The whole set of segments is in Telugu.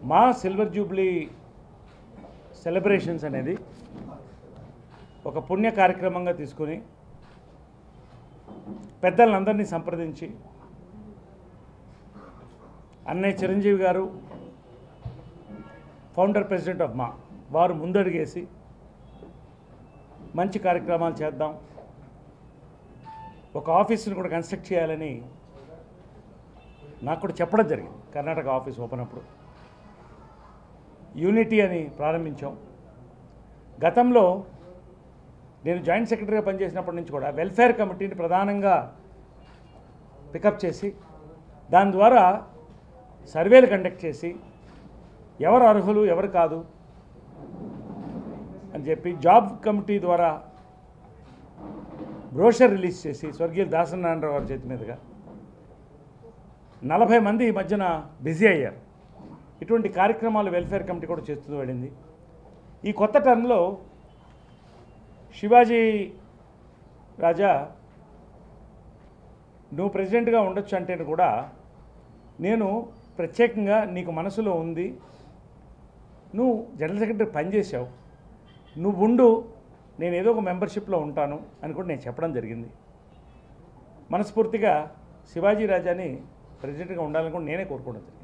మా సిల్వర్ జూబ్లీ సెలబ్రేషన్స్ అనేది ఒక పుణ్య కార్యక్రమంగా తీసుకుని పెద్దలందరినీ సంప్రదించి అన్నయ్య చిరంజీవి గారు ఫౌండర్ ప్రెసిడెంట్ ఆఫ్ మా వారు ముందడుగేసి మంచి కార్యక్రమాలు చేద్దాం ఒక ఆఫీస్ని కూడా కన్స్ట్రక్ట్ చేయాలని నాకు కూడా చెప్పడం జరిగింది కర్ణాటక ఆఫీస్ ఓపెన్ అప్పుడు యూనిటీ అని ప్రారంభించాం గతంలో నేను జాయింట్ సెక్రటరీగా పనిచేసినప్పటి నుంచి కూడా వెల్ఫేర్ కమిటీని ప్రధానంగా పికప్ చేసి దాని ద్వారా సర్వేలు కండక్ట్ చేసి ఎవరు అర్హులు ఎవరు కాదు అని చెప్పి జాబ్ కమిటీ ద్వారా బ్రోషర్ రిలీజ్ చేసి స్వర్గీయ దాసనారాయణరావు గారి చేతి మీదుగా నలభై మంది ఈ మధ్యన బిజీ అయ్యారు ఇటువంటి కార్యక్రమాలు వెల్ఫేర్ కమిటీ కూడా చేస్తూ పడింది ఈ కొత్త టర్మ్లో శివాజీ రాజా నువ్వు ప్రెసిడెంట్గా ఉండొచ్చు అంటే కూడా నేను ప్రత్యేకంగా నీకు మనసులో ఉంది నువ్వు జనరల్ సెక్రటరీ పనిచేసావు నువ్వు ఉండు నేను ఏదో ఒక మెంబర్షిప్లో ఉంటాను అని కూడా నేను చెప్పడం జరిగింది మనస్ఫూర్తిగా శివాజీ రాజాని ప్రెసిడెంట్గా ఉండాలని కూడా నేనే కోరుకోవడం జరిగింది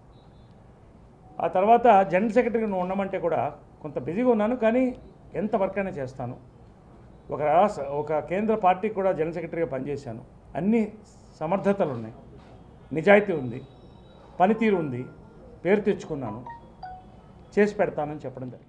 ఆ తర్వాత జనరల్ సెక్రటరీగా నువ్వు ఉండమంటే కూడా కొంత బిజీగా ఉన్నాను కానీ ఎంత వర్క్ అయినా చేస్తాను ఒక రాష్ట్ర ఒక కేంద్ర పార్టీకి కూడా జనరల్ సెక్రటరీగా పనిచేశాను అన్ని సమర్థతలు ఉన్నాయి నిజాయితీ ఉంది పనితీరు ఉంది పేరు తెచ్చుకున్నాను చేసి పెడతానని చెప్పడం జరిగింది